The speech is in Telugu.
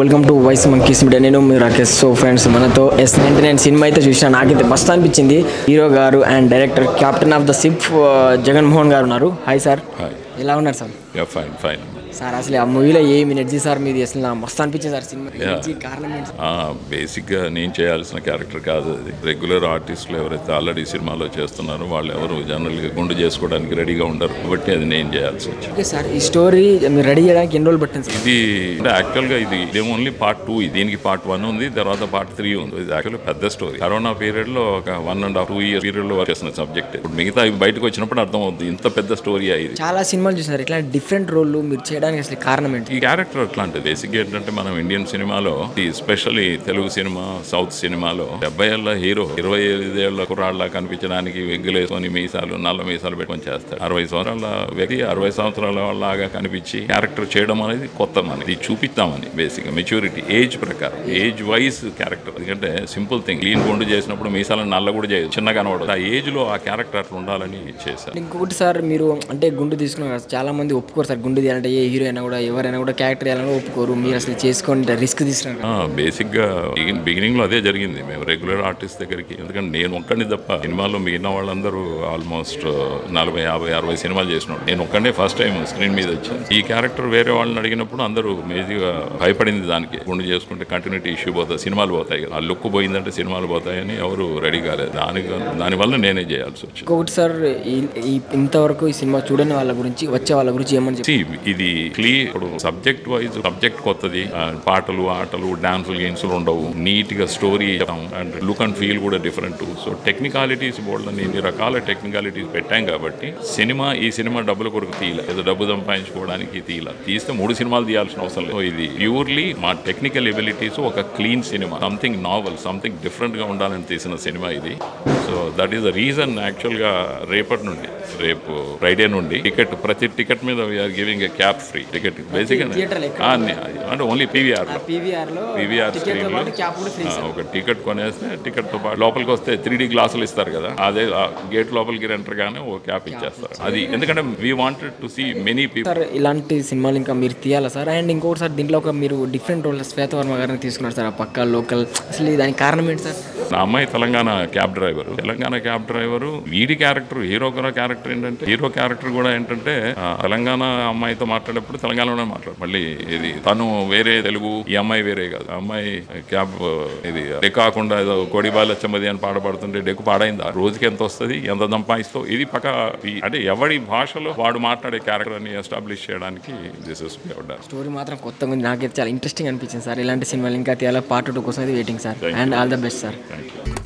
Welcome to voice monkeys media నేను మీ రాకేష్ సో ఫ్రెండ్స్ మనతో ఎస్ నైన్టీ నైన్ సినిమా అయితే చూసిన నాకైతే మస్తు అనిపించింది హీరో గారు and director captain of the ship Jaganmohan గారు ఉన్నారు హాయ్ సార్ హాయ్ ఎలా ఉన్నారు sir yeah fine fine sir అసలు ఆ మూవీలో ఏమి ఎనర్జీ సార్ మీది అసలు నాకు మస్తు అనిపించింది సార్ సినిమా ఎనర్జీ కారణం ఏంటి సార్? బేసిక్గా నేను చేయాల్సిన క్యారెక్టర్ కాదు అది రెగ్యులర్ ఆర్టిస్టులు ఎవరైతే ఆల్రెడీ సినిమాలో చేస్తున్నారో వాళ్ళు ఎవరు జనరల్గా గుండు చేసుకోవడానికి రెడీగా ఉండరు కాబట్టి అది నేను చేయాల్సి వచ్చింది ఓకే సార్ ఈ స్టోరీ మీరు రెడీ చేయడానికి ఎన్ని రోజులు పట్టింది సార్ ఇది అంటే యాక్చువల్గా ఇది ఇది ఓన్లీ పార్ట్ టూ దీనికి పార్ట్ వన్ ఉంది తర్వాత పార్ట్ త్రీ ఉంది ఇది యాక్చువల్లీ పెద్ద స్టోరీ కరోనా పీరియడ్లో ఒక one and half two year పీరియడ్లో వర్క్ చేసిన సబ్జెక్ట్ ఇప్పుడు మిగతా ఇవి బయటకు వచ్చినప్పుడు అర్థమవుతుంది ఇంత పెద్ద స్టోరీ ఇది చాలా సినిమాలు చూసినారు ఇట్లా డిఫరెంట్ రోల్ మీరు చేయడానికి అసలు కారణం ఏంటి ఈ క్యారెక్టర్ అట్లాంటిది బేసిక్ ఏంటంటే మనం ఇండియన్ సినిమాలో ఈ స్పెషల్లీ తెలుగు సినిమా సౌత్ సినిమాలో డెబ్బై ఏళ్ళ హీరో ఇరవై ఐదేళ్ల కుర్రాళ్ళ కనిపించడానికి వెగ్గులేసుకొని మీసాలు నల్ల మీసాలు పెట్టుకొని చేస్తాడు అరవై సంవత్సరాల వ్యక్తి అరవై సంవత్సరాల లాగా కనిపించి క్యారెక్టర్ చేయడం అనేది కొత్త మనది ఇది చూపిస్తామని బేసిక్ మెచ్యూరిటీ ఏజ్ ప్రకారం ఏజ్ వైజ్ క్యారెక్టర్ ఎందుకంటే సింపుల్ థింగ్ క్లీన్ గుండు చేసినప్పుడు మీసాలను నల్ల కూడా చేయదు చిన్నగా కనబడదు ఆ ఏజ్ లో ఆ క్యారెక్టర్ అట్లా ఉండాలని చేశారు ఇంకొకటి సార్ మీరు అంటే గుండు తీసుకున్నారు కదా, చాలా మంది ఒప్పుకోరు సార్ గుండు తీయాలంటే ఏ హీరో అయినా కూడా ఎవరైనా కూడా క్యారెక్టర్ వేయాలని ఒప్పుకోరు మీరు అసలు చేసుకొని రిస్క్ తీసుకున్నారు కదా. బేసిక్గా బిగినింగ్ లో అదే జరిగింది మేము రెగ్యులర్ ఆర్టిస్ట్ దగ్గరికి ఎందుకంటే నేను ఒక్కడిని తప్ప సినిమాలో మిగిలిన వాళ్ళందరూ ఆల్మోస్ట్ నలభై యాభై అరవై సినిమాలు చేసినాడు నేను ఒక్కడే ఫస్ట్ టైం స్క్రీన్ మీద వచ్చాను ఈ క్యారెక్టర్ వేరే వాళ్ళని అడిగినప్పుడు అందరూ మేజీగా భయపడింది దానికి గుండు చేసుకుంటే కంటిన్యూటీ ఇష్యూ పోతుంది సినిమాలు పోతాయి కదా ఆ లుక్ పోయిందంటే సినిమాలు పోతాయని ఎవరు రెడీ కాలేదు దానికి దానివల్ల నేనే చేయాల్సి వచ్చింది ఇంకొకటి సార్ ఈ- ఈ ఇంతవరకు ఈ సినిమా చూడని వాళ్ళ గురించి వచ్చే వాళ్ళ గురించి ఏమని చెప్పి See, ఇది క్లియర్ ఇప్పుడు సబ్జెక్ట్ వైజ్ సబ్జెక్ట్ కొత్తది ఆ, పాటలు ఆటలు డాన్సులు గేమ్స్లు ఉండవు నీట్ గా story and look and feel కూడా డిఫరెంట్ సో టెక్నికాలిటీస్ బోల్డ్ ఇన్ని రకాల టెక్నికాలిటీస్ పెట్టాం కాబట్టి సినిమా ఈ సినిమా డబ్బుల కొరకు తీయలే ఏదో డబ్బు సంపాదించుకోవడానికి తీయలే తీస్తే మూడు సినిమాలు తీయాల్సిన అవసరం లేదు So, ఇది ప్యూర్లీ మా టెక్నికల్ ఎబిలిటీస్ ఒక clean cinema something novel something different గా ఉండాలని తీసిన సినిమా ఇది so that is the reason యాక్చువల్గా రేపటి నుండి రేపు ఫ్రైడే నుండి టికెట్ ప్రతి టికెట్ మీద we're giving a cap free ticket బేసిక్గా థియేటర్లో ఎక్కడ అంటే ఓన్లీ పీవీఆర్ లో పీవీఆర్ లో పీవీఆర్ టికెట్ స్క్రీన్ లో క్యాప్ కూడా ఫ్రీ ఆ, ఒక టికెట్ కొనేస్తే టికెట్ తో పాటు లోపలికి వస్తే త్రీ డి గ్లాసులు ఇస్తారు కదా అదే గేట్ లోపలికి ఎంటర్ గానే ఓ క్యాప్ ఇచ్చేస్తారు అది ఎందుకంటే we wanted to see many people sir ఇలాంటి సినిమాలు ఇంకా మీరు తీయాలా సార్ అండ్ ఇంకొకటి సార్ దీంట్లో ఒక మీరు డిఫరెంట్ రోల్ శ్వేతవర్మ గారిని తీసుకున్నారు సార్ ఆ పక్క లోకల్ అసలు దానికి కారణం ఏంటి సార్ నా అమ్మాయి Telangana cab driver Telangana cab driver వీడి క్యారెక్టర్ హీరో కూడా క్యారెక్టర్ ఏంటంటే హీరో క్యారెక్టర్ కూడా ఏంటంటే ఆ, తెలంగాణ అమ్మాయితో మాట్లాడేప్పుడు తెలంగాణలోనే మాట్లాడు మళ్ళీ ఇది తను వేరే తెలుగు ఈ అమ్మాయి వేరే కాదు ఆ అమ్మాయి క్యాబ్ ఇది డెక్ కాకుండా ఏదో కోడి బాలచ్చమ్మది అని పాట పాడుతుంటే డెక్ పాడైందా రోజుకి ఎంత వస్తుంది ఎంత సంపాదిస్తావు ఇది పక్క ఈ- అంటే ఎవడి భాషలో వాడు మాట్లాడే క్యారెక్టర్ అని ఎస్టాబ్లిష్ చేయడానికి దిస్ ఇస్ స్టోరీ మాత్రం కొత్తగా ఉంది నాకైతే చాలా ఇంట్రెస్టింగ్ అనిపించింది సార్ ఇలాంటి సినిమాలు ఇంకా తీయాలా పార్ట్ టూ కోసం అయితే waiting sir and all the best sir thank you